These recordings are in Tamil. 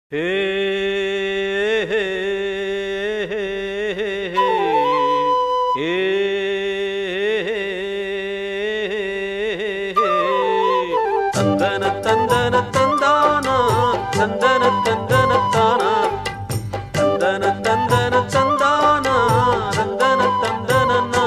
ஹே ஹே, ஹே, ஹே, தந்தன தந்தன தந்தானா தந்தன தந்தன தானா தந்தன தந்தன தந்தானா தந்தன தந்தனா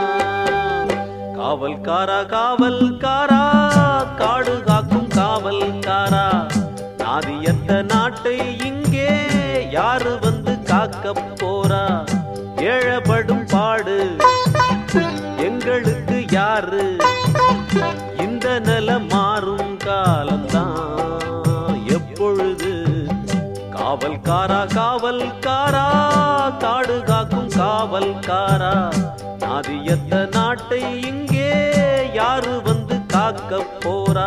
காவல்காரா காவல்காரா காடு காக்கும் காவல்காரா நாதியத்த நாட்டை இங்கே யாரு வந்து காக்க போறா ஏழப்படும் பாடு எங்களுக்கு யாரு இந்த நில மாறும் காலம்தான் எப்பொழுது காவல்காரா காவல்காரா காடு காக்கும் காவல்காரா நாதியத்த நாட்டை இங்கே யாரு வந்து காக்க போறா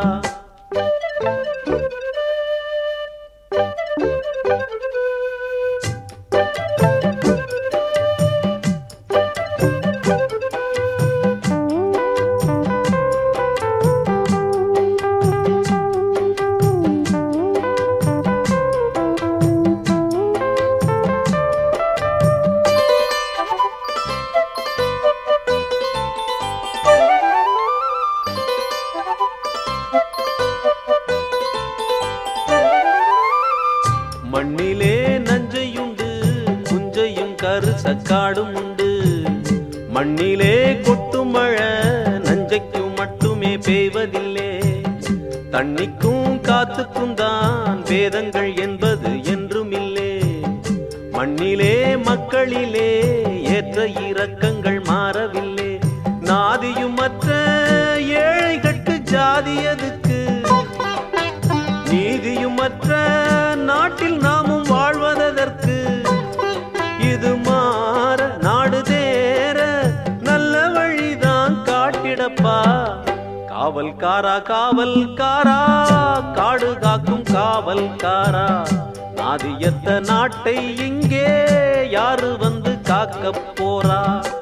மண்ணிலே நஞ்சையுண்டு புஞ்சையும் கருசக்காடும் உண்டு மண்ணிலே கொட்டும் மழை நஞ்சைக்கும் மட்டுமே பெய்வதில்லை தண்ணிக்கும் காத்துக்கும் தான் வேதங்கள் என்பது என்றும் இல்லை மண்ணிலே மக்களிலே ஏற்ற இறக்கங்கள் மாறவில்லை நாதியும் மற்ற ஏழைகட்கு ஜாதியதுக்கு நீதியும் மற்ற நாட்டில் நாமும் வாழ்வதற்கு இது மாற நாடு தேர நல்ல வழிதான் காட்டிடப்பா காவல்காரா காவல்காரா காடு காக்கும் காவல்காரா நாதியத்த நாட்டை இங்கே யாரு வந்து காக்க போறா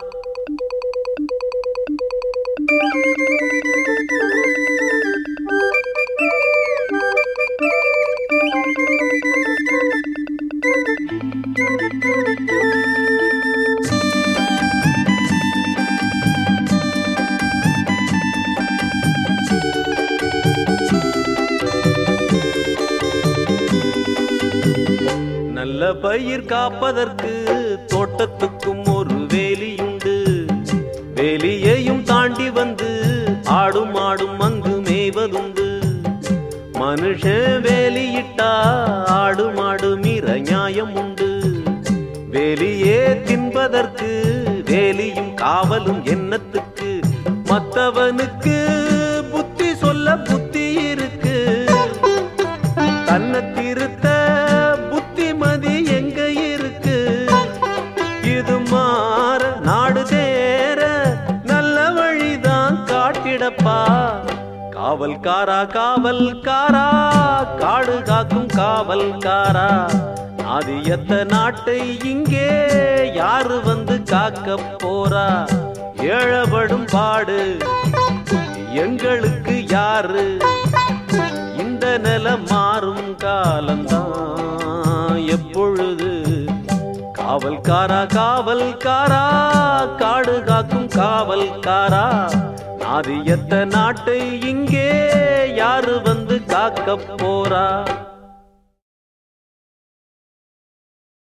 நல்ல பயிர் காப்பதற்கு தோட்டத்துக்கும் ஒரு வேலியுண்டு வேலியையும் தாண்டி வந்து ஆடும் ஆடும் அங்கு மேய்வதுண்டு மனுஷன் வேலியிட்டா ஆடு மாடு மீற நியாயம் உண்டு வேலியே தின்பதற்கு வேலியும் காவலும் எண்ணத்துக்கு மத்தவனுக்கு புத்தி சொல்ல புத்தி இருக்கு தன்னை திருத்த புத்திமதி எங்க இருக்கு இது மாற நாடு தேர நல்ல வழிதான் காட்டிடப்பா காவல்காரா காவல்காரா காடு காக்கும் காவல்காரா ஆதியத்த நாட்டை இங்கே யாரு வந்து காக்க போறா ஏழப்படும் பாடு எங்களுக்கு யாரு இந்த நில மாறும் காலம்தான் எப்பொழுது காவல்காரா காவல்காரா காடு காக்கும் காவல்காரா நாதியத்த நாட்டை இங்கே யாரு வந்து காக்க போறா